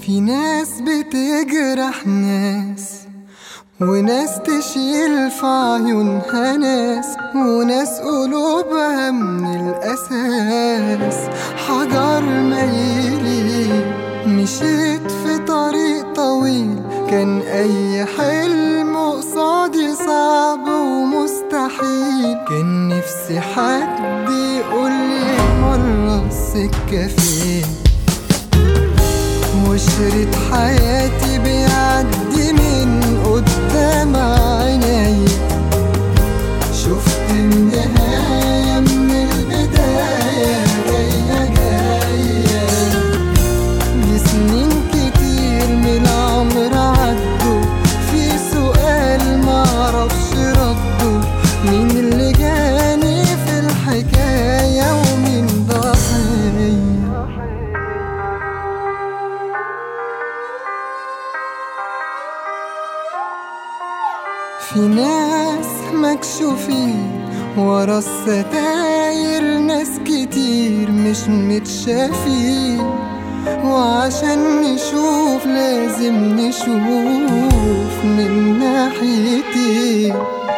في ناس بتجرح ناس وناس تشيل في عيونها ناس وناس قلوبها من الأساس حجر ميلي مشيت في طريق طويل كان أي حلم قصادي صعب ومستحيل كان نفسي حد يقولي مرة السكة فين وشريط حياتي بيعدي من قدام عيني شفت النهاية من البداية جاية جاية دي سنين كتير من العمر عدوا في سؤال معرفش رده مين اللي جاني في الحكاية ومين ضحية في ناس مكشوفين ورا الستاير ناس كتير مش متشافين وعشان نشوف لازم نشوف من ناحيتين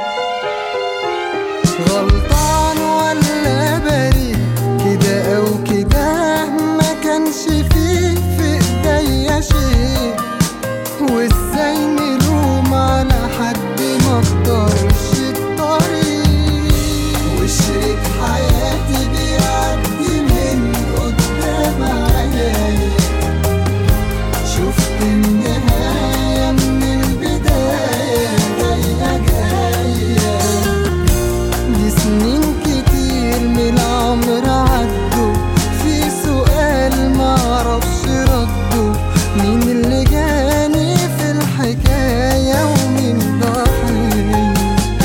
غلطان ولا بريء كده او كده ما كانش فيه في ايديا شيء وازاي نلوم على حد ما اختارش الطريق وشريك حياتي بيعدي من قدام عيني شفت النهاية من البداية جاية جاية دي سنين كتير من العمر عدوا في سؤال معرفش رده مين اللي جاني في الحكاية ومين ضحية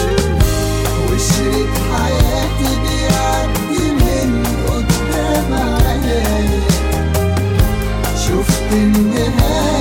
وشريك حياتي بيعدي من قدام عيني شفت النهاية